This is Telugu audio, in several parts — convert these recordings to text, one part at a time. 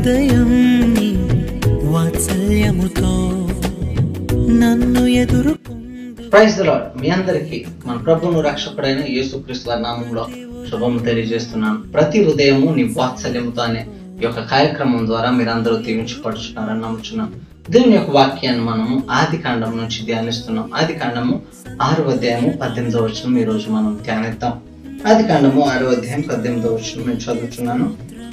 హృదయం నీ వాత్సల్యముతో నన్ను ఎదుర్కొందు ప్రైజ్ లాడ్ మీ అందరికీ మన ప్రభువును రక్షకుడైన యేసుక్రీస్తు వారి నామంలో శుభం తెలియజేస్తున్నాను ప్రతి ఉదయము నీ వాత్సల్యముతో అనే ఈ యొక్క కార్యక్రమం ద్వారా మీరందరూ దీవించబడుచున్నారని నమ్ముచున్నాను దేవుని యొక్క వాక్యాన్ని మనము ఆది కాండం నుంచి ధ్యానిస్తున్నాం ఆది కాండము ఆరు అధ్యాయము పద్దెనిమిదో వచ్చిన ఈ రోజు మనం ధ్యానిద్దాం ఆది కాండము ఆరో అధ్యాయం పద్దెనిమిదో వచ్చిన నేను చదువుతున్నాను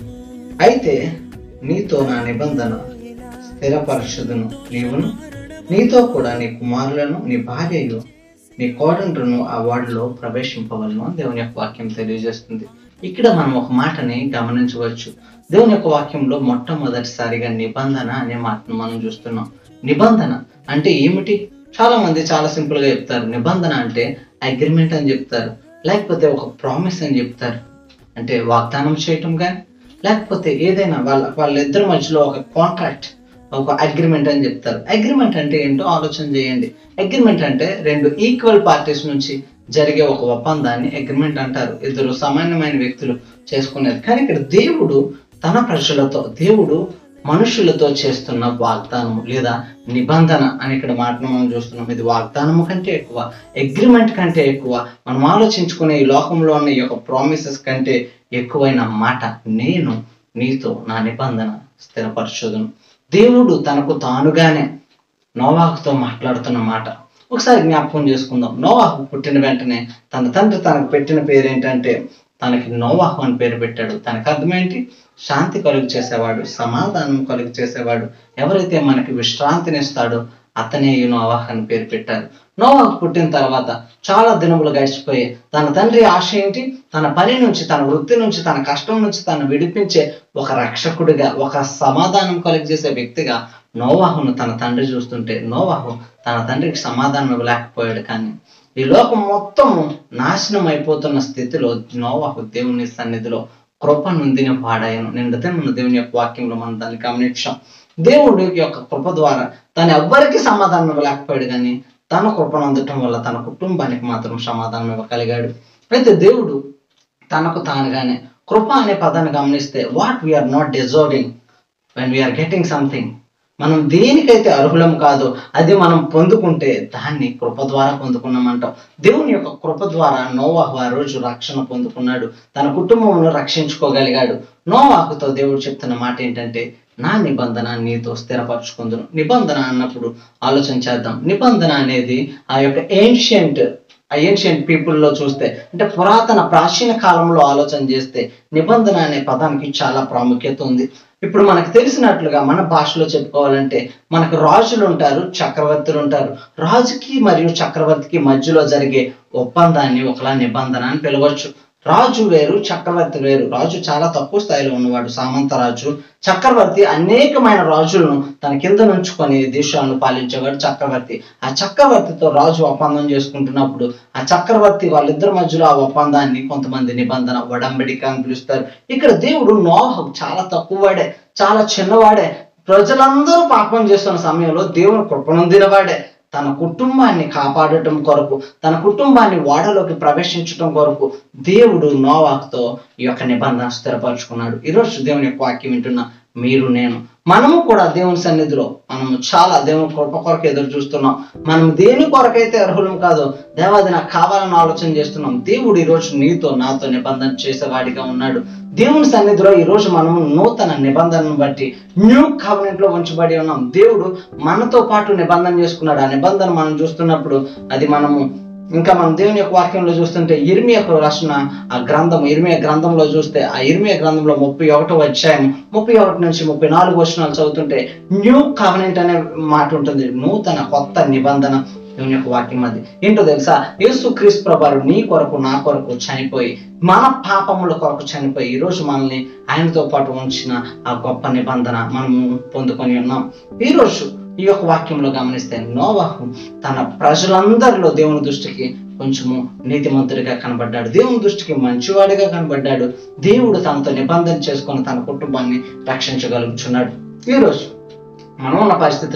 అయితే నీతో నా నిబంధన స్థిరపరచుదును నీవును నీతో కూడా నీ కుమారులను నీ భార్యయు నీ కోడండ్రును ఆ వాడిలో ప్రవేశింపవలను అని దేవుని యొక్క వాక్యం తెలియజేస్తుంది ఇక్కడ మనం ఒక మాటని గమనించవచ్చు దేవుని యొక్క వాక్యంలో మొట్టమొదటిసారిగా నిబంధన అనే మాటను మనం చూస్తున్నాం నిబంధన అంటే ఏమిటి చాలా మంది చాలా సింపుల్ గా చెప్తారు నిబంధన అంటే అగ్రిమెంట్ అని చెప్తారు లేకపోతే ఒక ప్రామిస్ అని చెప్తారు అంటే వాగ్దానం చేయటం కానీ లేకపోతే ఏదైనా వాళ్ళ వాళ్ళిద్దరి మధ్యలో ఒక కాంట్రాక్ట్ ఒక అగ్రిమెంట్ అని చెప్తారు అగ్రిమెంట్ అంటే ఏంటో ఆలోచన చేయండి అగ్రిమెంట్ అంటే రెండు ఈక్వల్ పార్టీస్ నుంచి జరిగే ఒక ఒప్పందాన్ని అగ్రిమెంట్ అంటారు ఇద్దరు సామాన్యమైన వ్యక్తులు చేసుకునేది కానీ ఇక్కడ దేవుడు తన ప్రజలతో దేవుడు మనుషులతో చేస్తున్న వాగ్దానము లేదా నిబంధన అని ఇక్కడ మాటను మనం చూస్తున్నాం ఇది వాగ్దానము కంటే ఎక్కువ అగ్రిమెంట్ కంటే ఎక్కువ మనం ఆలోచించుకునే ఈ లోకంలో ఉన్న ఈ యొక్క ప్రామిసెస్ కంటే ఎక్కువైన మాట నేను నీతో నా నిబంధన స్థిరపరచుదును దేవుడు తనకు తానుగానే నోవాహుతో మాట్లాడుతున్న మాట ఒకసారి జ్ఞాపకం చేసుకుందాం నోవాహు పుట్టిన వెంటనే తన తండ్రి తనకు పెట్టిన పేరు ఏంటంటే తనకి నోవాహు అని పేరు పెట్టాడు తనకు అర్థమేంటి శాంతి కలుగు చేసేవాడు సమాధానం కలుగు చేసేవాడు ఎవరైతే మనకి విశ్రాంతినిస్తాడో అతనే ఈ నోవాహ్ అని పేరు పెట్టారు నోవాహు పుట్టిన తర్వాత చాలా దినములు గడిచిపోయి తన తండ్రి ఆశ ఏంటి తన పని నుంచి తన వృత్తి నుంచి తన కష్టం నుంచి తను విడిపించే ఒక రక్షకుడిగా ఒక సమాధానం కలుగజేసే వ్యక్తిగా నోవాహును తన తండ్రి చూస్తుంటే నోవాహు తన తండ్రికి సమాధానం ఇవ్వలేకపోయాడు కానీ ఈ లోకం మొత్తం నాశనం అయిపోతున్న స్థితిలో నోవాహు దేవుని సన్నిధిలో కృప నొందిన పాడాయను నిండితే మన దేవుని యొక్క వాక్యంలో మనం దాన్ని గమనించాం దేవుడి యొక్క కృప ద్వారా తను ఎవ్వరికి సమాధానం ఇవ్వలేకపోయాడు కానీ తన కృపను అందటం వల్ల తన కుటుంబానికి మాత్రం సమాధానం ఇవ్వగలిగాడు అయితే దేవుడు తనకు తానుగానే కృప అనే పదాన్ని గమనిస్తే what we are not deserving when we are getting something మనం దేనికైతే అర్హులం కాదో అది మనం పొందుకుంటే దాన్ని కృప ద్వారా పొందుకున్నామంటాం దేవుని యొక్క కృప ద్వారా నోవాహు ఆ రోజు రక్షణ పొందుకున్నాడు తన కుటుంబంలో రక్షించుకోగలిగాడు నోవాహుతో దేవుడు చెప్తున్న మాట ఏంటంటే నా నిబంధన నీతో స్థిరపరచుకుందును నిబంధన అన్నప్పుడు ఆలోచన చేద్దాం నిబంధన అనేది ఆ యొక్క ఏన్షియంట్ ఆ ఏన్షియంట్ పీపుల్లో చూస్తే అంటే పురాతన ప్రాచీన కాలంలో ఆలోచన చేస్తే నిబంధన అనే పదానికి చాలా ప్రాముఖ్యత ఉంది ఇప్పుడు మనకు తెలిసినట్లుగా మన భాషలో చెప్పుకోవాలంటే మనకు రాజులు ఉంటారు చక్రవర్తులు ఉంటారు రాజుకి మరియు చక్రవర్తికి మధ్యలో జరిగే ఒప్పందాన్ని ఒకలా నిబంధన అని పిలవచ్చు రాజు వేరు చక్రవర్తి వేరు రాజు చాలా తక్కువ స్థాయిలో ఉన్నవాడు సామంత రాజు చక్రవర్తి అనేకమైన రాజులను తన కింద నుంచుకొని దేశాలను పాలించేవాడు చక్రవర్తి ఆ చక్రవర్తితో రాజు ఒప్పందం చేసుకుంటున్నప్పుడు ఆ చక్రవర్తి వాళ్ళిద్దరి మధ్యలో ఆ ఒప్పందాన్ని కొంతమంది నిబంధన వడంబడిక అని పిలుస్తారు ఇక్కడ దేవుడు నోహ చాలా తక్కువవాడే చాలా చిన్నవాడే ప్రజలందరూ పాపం చేస్తున్న సమయంలో దేవుని కృపనొందినవాడే తన కుటుంబాన్ని కాపాడటం కొరకు తన కుటుంబాన్ని వాడలోకి ప్రవేశించటం కొరకు దేవుడు నోవాక్తో ఈ యొక్క నిబంధన స్థిరపరచుకున్నాడు ఈరోజు దేవుని యొక్క వాక్యం వింటున్న మీరు నేను మనము కూడా దేవుని సన్నిధిలో మనము చాలా దేవుని కృప కొరకు ఎదురు చూస్తున్నాం మనం దేని కొరకైతే అర్హులం కాదో దేవాది నాకు కావాలని ఆలోచన చేస్తున్నాం దేవుడు ఈరోజు నీతో నాతో నిబంధన చేసేవాడిగా ఉన్నాడు దేవుని సన్నిధిలో ఈరోజు మనము నూతన నిబంధనను బట్టి న్యూ కవనెంట్ లో ఉంచబడి ఉన్నాం దేవుడు మనతో పాటు నిబంధన చేసుకున్నాడు ఆ నిబంధన మనం చూస్తున్నప్పుడు అది మనము ఇంకా మనం దేవుని యొక్క వాక్యంలో చూస్తుంటే ఇర్మియకు రాసిన ఆ గ్రంథం ఇర్మియ గ్రంథంలో చూస్తే ఆ ఇర్మియ గ్రంథంలో ముప్పై ఒకటో అధ్యాయం ముప్పై ఒకటి నుంచి ముప్పై నాలుగు వచనాలు చదువుతుంటే న్యూ కవనెంట్ అనే మాట ఉంటుంది నూతన కొత్త నిబంధన దేవుని యొక్క వాక్యం అది ఏంటో తెలుసా యేసు క్రీస్తు ప్రభారు నీ కొరకు నా కొరకు చనిపోయి మన పాపముల కొరకు చనిపోయి ఈ రోజు మనల్ని ఆయనతో పాటు ఉంచిన ఆ గొప్ప నిబంధన మనము పొందుకొని ఉన్నాం ఈ రోజు ఈ యొక్క వాక్యంలో గమనిస్తే నోవాహు తన ప్రజలందరిలో దేవుని దృష్టికి కొంచెము నీతిమంతుడిగా కనబడ్డాడు దేవుని దృష్టికి మంచివాడిగా కనబడ్డాడు దేవుడు తనతో నిబంధన చేసుకొని తన కుటుంబాన్ని రక్షించగలుగుతున్నాడు ఈరోజు మనం ఉన్న పరిస్థితులు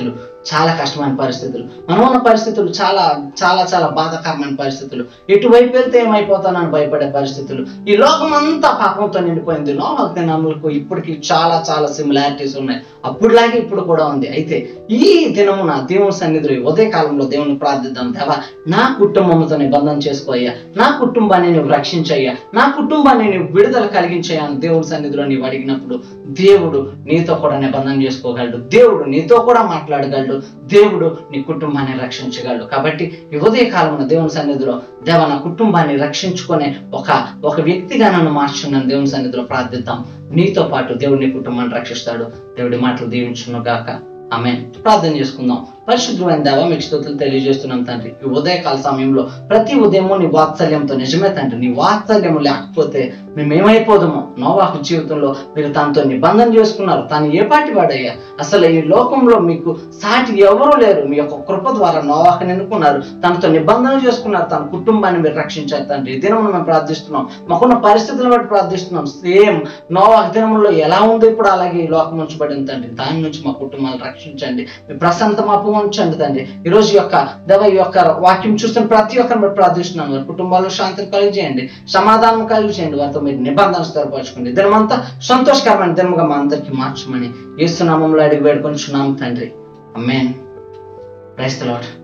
చాలా కష్టమైన పరిస్థితులు మనం ఉన్న పరిస్థితులు చాలా చాలా చాలా బాధాకరమైన పరిస్థితులు ఎటువైపు వెళ్తే ఏమైపోతానని భయపడే పరిస్థితులు ఈ లోకం అంతా పాపంతో నిండిపోయింది నోహ దినములకు ఇప్పటికి చాలా చాలా సిమిలారిటీస్ ఉన్నాయి అప్పుడులాగే ఇప్పుడు కూడా ఉంది అయితే ఈ దినమున దేవుని సన్నిధిలో ఈ ఉదయ కాలంలో దేవుని ప్రార్థిద్దాం దేవా నా కుటుంబంతో నిబంధన చేసుకోయ్యా నా కుటుంబాన్ని నువ్వు రక్షించయ్యా నా కుటుంబాన్ని నువ్వు విడుదల కలిగించయ్యా అని దేవుని సన్నిధిలో నీవు అడిగినప్పుడు దేవుడు నీతో కూడా నిబంధన చేసుకోగలడు దేవుడు నీతో కూడా మాట్లాడగలడు దేవుడు నీ కుటుంబాన్ని రక్షించగలడు కాబట్టి ఈ ఉదయ కాలంలో దేవుని సన్నిధిలో దేవ నా కుటుంబాన్ని రక్షించుకునే ఒక ఒక వ్యక్తిగా నన్ను మార్చున్నాను దేవుని సన్నిధిలో ప్రార్థిద్దాం నీతో పాటు దేవుడు నీ కుటుంబాన్ని రక్షిస్తాడు దేవుడి మాటలు దీవించును గాక ఆమె ప్రార్థన చేసుకుందాం పరిశుద్ధమైన దేవ మీకు స్థుతులు తెలియజేస్తున్నాం తండ్రి ఈ ఉదయకాల సమయంలో ప్రతి ఉదయము నీ వాత్సల్యంతో నిజమే తండ్రి నీ వాత్సల్యము లేకపోతే మేము ఏమైపోదామో నోవాహు జీవితంలో మీరు తనతో నిబంధన చేసుకున్నారు తాను ఏ పాటి వాడయ్యా అసలు ఈ లోకంలో మీకు సాటి ఎవరూ లేరు మీ యొక్క కృప ద్వారా నోవాహుని ఎన్నుకున్నారు తనతో నిబంధన చేసుకున్నారు తన కుటుంబాన్ని మీరు రక్షించారు తండ్రి ఈ దినమును మేము ప్రార్థిస్తున్నాం మాకున్న పరిస్థితులను బట్టి ప్రార్థిస్తున్నాం సేమ్ నోవాహు దినంలో ఎలా ఉందో ఇప్పుడు అలాగే ఈ లోకం ఉంచబడింది తండ్రి దాని నుంచి మా కుటుంబాలను రక్షించండి మీ ప్రశాంత మాపు ఉంచండి తండ్రి ఈ రోజు యొక్క దేవ ఈ యొక్క వాక్యం చూస్తున్న ప్రతి ఒక్కరిని బట్టి ప్రార్థిస్తున్నాను వారి కుటుంబాల్లో శాంతిని కలిగజేయండి సమాధానం కలిగజేయండి వారితో మీరు నిబంధన స్థిరపరచుకోండి దినమంతా సంతోషకరమైన దినముగా మా అందరికీ మార్చమని ఏసునామంలో అడిగి వేడుకొని చున్నాము తండ్రి అమ్మేన్ ప్రైస్ లాట్